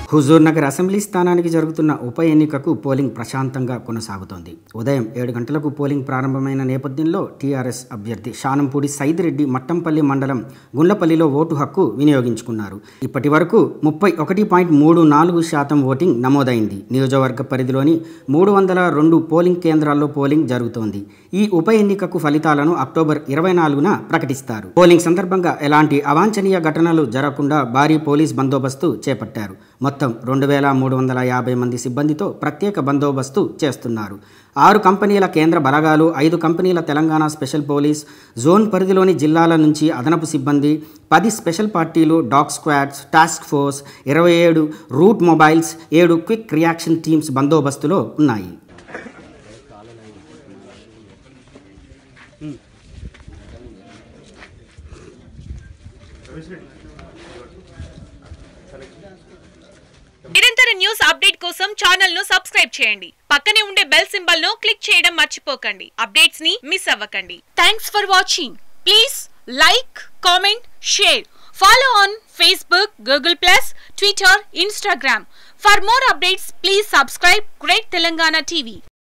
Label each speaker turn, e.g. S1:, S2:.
S1: Huzur Nagar assembly స్థానానికి జరుగుతున్న ఉప ఎన్నికకు పోలింగ్ ప్రశాంతంగా కొనసాగుతోంది ఉదయం ఏడు గంటలకు పోలింగ్ ప్రారంభమైన నేపథ్యంలో టీఆర్ఎస్ అభ్యర్థి షానంపూడి సైదిరెడ్డి మట్టంపల్లి మండలం గుండ్లపల్లిలో ఓటు హక్కు వినియోగించుకున్నారు ఇప్పటి వరకు ముప్పై ఒకటి పాయింట్ మూడు నాలుగు శాతం ఓటింగ్ నమోదైంది నియోజకవర్గ పరిధిలోని మూడు వందల రెండు పోలింగ్ కేంద్రాల్లో పోలింగ్ జరుగుతోంది ఈ ఉప ఎన్నికకు ఫలితాలను అక్టోబర్ ఇరవై నాలుగున ప్రకటిస్తారు పోలింగ్ సందర్భంగా ఎలాంటి అవాంఛనీయ ఘటనలు జరగకుండా భారీ పోలీస్ బందోబస్తు చేపట్టారు మొత్తం రెండు వేల మూడు వందల యాభై మంది సిబ్బందితో ప్రత్యేక బందోబస్తు చేస్తున్నారు ఆరు కంపెనీల కేంద్ర బలగాలు ఐదు కంపెనీల తెలంగాణ స్పెషల్ పోలీస్ జోన్ పరిధిలోని జిల్లాల నుంచి అదనపు సిబ్బంది పది స్పెషల్ పార్టీలు డాగ్ స్క్వాడ్స్ టాస్క్ ఫోర్స్ ఇరవై ఏడు రూట్ మొబైల్స్ ఏడు క్విక్ రియాక్షన్ టీమ్స్ బందోబస్తులో ఉన్నాయి
S2: నిరంతర న్యూస్ అప్డేట్ కోసం ఛానల్ ను సబ్స్క్రైబ్ చేయండి పక్కనే ఉండే బెల్ సింబల్ ను క్లిక్ చేయడం మర్చిపోకండి అప్డేట్స్ ని మిస్ అవ్వకండి thanks for watching please like comment share follow on Facebook Google plus Twitter Instagram for more updates please subscribe great Telangana TV